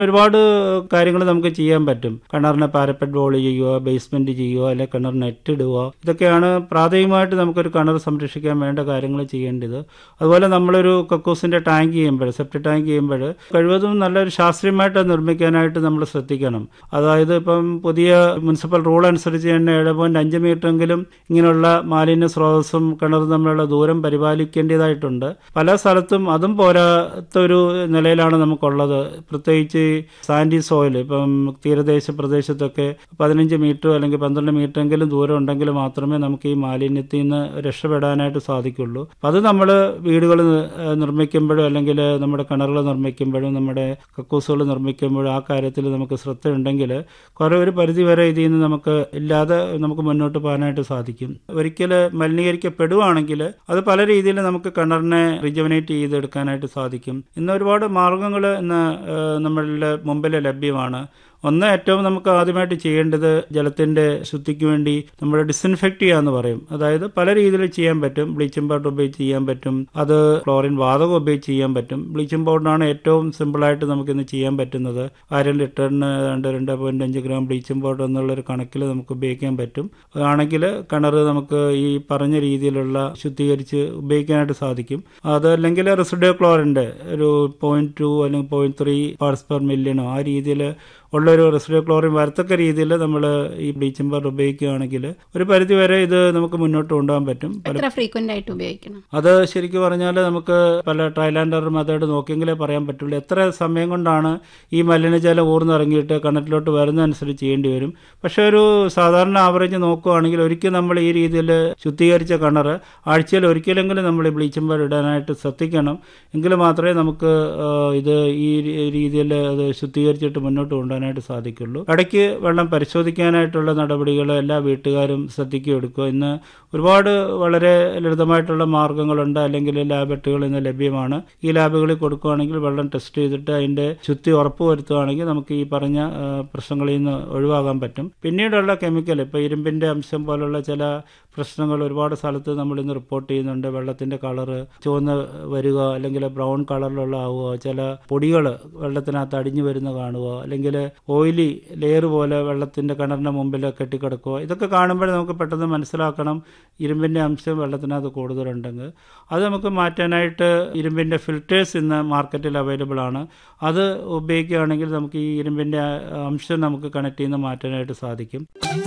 ഒരുപാട് കാര്യങ്ങൾ നമുക്ക് ചെയ്യാൻ പറ്റും കിണറിനെ പാരപ്പറ്റ് ബോൾ ചെയ്യുക ബേസ്മെന്റ് ചെയ്യുക അല്ലെ കിണർ നെറ്റ് ഇടുക ഇതൊക്കെയാണ് പ്രാഥമികമായിട്ട് നമുക്കൊരു കിണർ സംരക്ഷിക്കാൻ വേണ്ട കാര്യങ്ങൾ ചെയ്യേണ്ടത് അതുപോലെ നമ്മളൊരു കക്കൂസിന്റെ ടാങ്ക് ചെയ്യുമ്പോൾ സെപ്റ്റി ടാങ്ക് ചെയ്യുമ്പോൾ കഴിവതും നല്ലൊരു ശാസ്ത്രീയമായിട്ട് അത് നിർമ്മിക്കാനായിട്ട് നമ്മൾ ശ്രദ്ധിക്കണം അതായത് ഇപ്പം പുതിയ മുനിസിപ്പൽ റൂൾ അനുസരിച്ച് തന്നെ ഏഴ് പോയിന്റ് അഞ്ച് മീറ്ററെങ്കിലും ഇങ്ങനെയുള്ള മാലിന്യ സ്രോതസ്സും കിണറും തമ്മിലുള്ള ദൂരം പരിപാലിക്കേണ്ടതായിട്ടുണ്ട് പല സ്ഥലത്തും അതും പോരാത്ത ഒരു നിലയിലാണ് നമുക്കുള്ളത് പ്രത്യേകിച്ച് സാൻഡി സോയിൽ ഇപ്പം തീരദേശ പ്രദേശത്തൊക്കെ പതിനഞ്ച് മീറ്റർ അല്ലെങ്കിൽ പന്ത്രണ്ട് മീറ്റർ എങ്കിലും ദൂരം ഉണ്ടെങ്കിൽ മാത്രമേ നമുക്ക് ഈ മാലിന്യത്തിൽ നിന്ന് രക്ഷപ്പെടാനായിട്ട് സാധിക്കുള്ളൂ അപ്പം അത് നമ്മൾ വീടുകൾ നിർമ്മിക്കുമ്പോഴും അല്ലെങ്കിൽ നമ്മുടെ കിണറുകൾ നിർമ്മിക്കുമ്പോഴും നമ്മുടെ കക്കൂസുകൾ നിർമ്മിക്കുമ്പോഴും ആ കാര്യത്തിൽ നമുക്ക് ശ്രദ്ധ ഉണ്ടെങ്കിൽ കുറെ ഒരു പരിധി വരെ ഇതിൽ നിന്ന് നമുക്ക് ഇല്ലാതെ നമുക്ക് മുന്നോട്ട് പോകാനായിട്ട് സാധിക്കും ഒരിക്കൽ മലിനീകരിക്കപ്പെടുവാണെങ്കിൽ അത് പല രീതിയിൽ നമുക്ക് കിണറിനെ റിജവനേറ്റ് ചെയ്തെടുക്കാനായിട്ട് സാധിക്കും ഇന്ന് ഒരുപാട് മാർഗങ്ങൾ ഇന്ന് ഏഹ്, നമ്മളുടെ മുമ്പിൽ ലഭ്യമാണ് ഒന്ന് ഏറ്റവും നമുക്ക് ആദ്യമായിട്ട് ചെയ്യേണ്ടത് ജലത്തിന്റെ ശുദ്ധിക്ക് വേണ്ടി നമ്മൾ ഡിസിൻഫെക്ട് ചെയ്യാന്ന് പറയും അതായത് പല രീതിയിൽ ചെയ്യാൻ പറ്റും ബ്ലീച്ചിങ് പൗഡർ ഉപയോഗിച്ച് ചെയ്യാൻ പറ്റും അത് ക്ലോറിൻ വാതകം ഉപയോഗിച്ച് ചെയ്യാൻ പറ്റും ബ്ലീച്ചിങ് പൗഡറാണ് ഏറ്റവും സിമ്പിളായിട്ട് നമുക്കിന്ന് ചെയ്യാൻ പറ്റുന്നത് ആയിരം ലിറ്ററിന് രണ്ട് രണ്ട് പോയിന്റ് അഞ്ച് ഗ്രാം ബ്ലീച്ചിങ് പൗഡർ എന്നുള്ളൊരു കണക്കിൽ നമുക്ക് ഉപയോഗിക്കാൻ പറ്റും ആണെങ്കിൽ കിണർ നമുക്ക് ഈ പറഞ്ഞ രീതിയിലുള്ള ശുദ്ധീകരിച്ച് ഉപയോഗിക്കാനായിട്ട് സാധിക്കും അതല്ലെങ്കിൽ റെസിഡോ ക്ലോറിൻ്റെ ഒരു പോയിന്റ് ടു അല്ലെങ്കിൽ പോയിന്റ് ത്രീ പാർട്സ് പെർ മില്യണോ ആ രീതിയിൽ ഉള്ളൊരു റെസിഡോ ക്ലോറിൻ വരത്തക്ക രീതിയിൽ നമ്മൾ ഈ ബ്ലീച്ചിങ് പൗഡർ ഉപയോഗിക്കുകയാണെങ്കിൽ ഒരു പരിധി വരെ ഇത് നമുക്ക് മുന്നോട്ട് കൊണ്ടുപോകാൻ പറ്റും പല എത്ര ഫ്രീക്വന്റ് ആയിട്ട് ഉപയോഗിക്കണം അത് ശരിക്കും പറഞ്ഞാൽ നമുക്ക് പല ട്രയലാൻഡർ മെത്തേഡ് നോക്കിയെങ്കിലേ പറയാൻ പറ്റുള്ളൂ എത്ര സമയം കൊണ്ടാണ് ഈ മലിനജലം ഊർന്നിറങ്ങിയിട്ട് കിണറ്റിലോട്ട് വരുന്നതനുസരിച്ച് ചെയ്യേണ്ടി വരും പക്ഷേ ഒരു സാധാരണ ആവറേജ് നോക്കുകയാണെങ്കിൽ ഒരിക്കൽ നമ്മൾ ഈ രീതിയിൽ ശുദ്ധീകരിച്ച കിണർ ആഴ്ചയിൽ ഒരിക്കലെങ്കിലും നമ്മൾ ഈ ബ്ലീച്ചിങ് പൗഡർ ഇടാനായിട്ട് ശ്രദ്ധിക്കണം എങ്കിൽ മാത്രമേ നമുക്ക് ആ, ഇത് ഈ രീ- രീതിയിൽ അത് ശുദ്ധീകരിച്ചിട്ട് മുന്നോട്ട് കൊണ്ടുപോകാനായിട്ട് സാധിക്കുള്ളൂ ഇടയ്ക്ക് വെള്ളം പരിശോധിക്കാനായിട്ടുള്ള നടപടികൾ എല്ലാ വീട്ടുകാരും ശ്രദ്ധിക്കുക എടുക്കുക ഇന്ന് ഒരുപാട് വളരെ ലളിതമായിട്ടുള്ള മാർഗങ്ങളുണ്ട് അല്ലെങ്കിൽ ലാബറട്ടറികൾ ഇന്ന് ലഭ്യമാണ് ഈ ലാബുകളിൽ കൊടുക്കുകയാണെങ്കിൽ വെള്ളം ടെസ്റ്റ് ചെയ്തിട്ട് അതിന്റെ ശുദ്ധി ഉറപ്പുവരുത്തുകയാണെങ്കിൽ നമുക്ക് ഈ പറഞ്ഞ ആ, പ്രശ്നങ്ങളിൽ നിന്ന് ഒഴിവാകാൻ പറ്റും പിന്നീടുള്ള കെമിക്കൽ ഇപ്പോൾ ഇരുമ്പിന്റെ അംശം പോലുള്ള ചില പ്രശ്നങ്ങൾ ഒരുപാട് സ്ഥലത്ത് നമ്മൾ ഇന്ന് റിപ്പോർട്ട് ചെയ്യുന്നുണ്ട് വെള്ളത്തിന്റെ കളറ് ചുവന്ന് വരിക അല്ലെങ്കിൽ ബ്രൗൺ കളറിലുള്ള ആവുക ചില പൊടികൾ വെള്ളത്തിനകത്ത് അടിഞ്ഞു വരുന്ന കാണുക അല്ലെങ്കിൽ ഓയിലി ലെയർ പോലെ വെള്ളത്തിന്റെ കിണറിന്റെ മുമ്പിൽ കെട്ടിക്കിടക്കുക ഇതൊക്കെ കാണുമ്പോൾ നമുക്ക് പെട്ടെന്ന് മനസ്സിലാക്കണം ഇരുമ്പിന്റെ അംശം വെള്ളത്തിനകത്ത് കൂടുതലുണ്ടെങ്കിൽ അത് നമുക്ക് മാറ്റാനായിട്ട് ഇരുമ്പിന്റെ ഫിൽറ്റേഴ്സ് ഇന്ന് മാർക്കറ്റിൽ അവൈലബിൾ ആണ് അത് ഉപയോഗിക്കുകയാണെങ്കിൽ നമുക്ക് ഈ ഇരുമ്പിന്റെ അംശം നമുക്ക് കണക്ട് ചെയ്യുന്ന മാറ്റാനായിട്ട് സാധിക്കും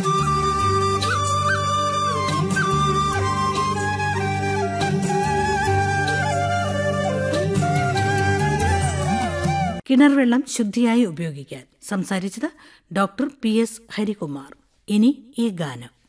കിണർ വെള്ളം ശുദ്ധിയായി ഉപയോഗിക്കാൻ സംസാരിച്ചത് ഡോക്ടർ പി എസ് ഹരികുമാർ ഇനി ഈ ഗാനം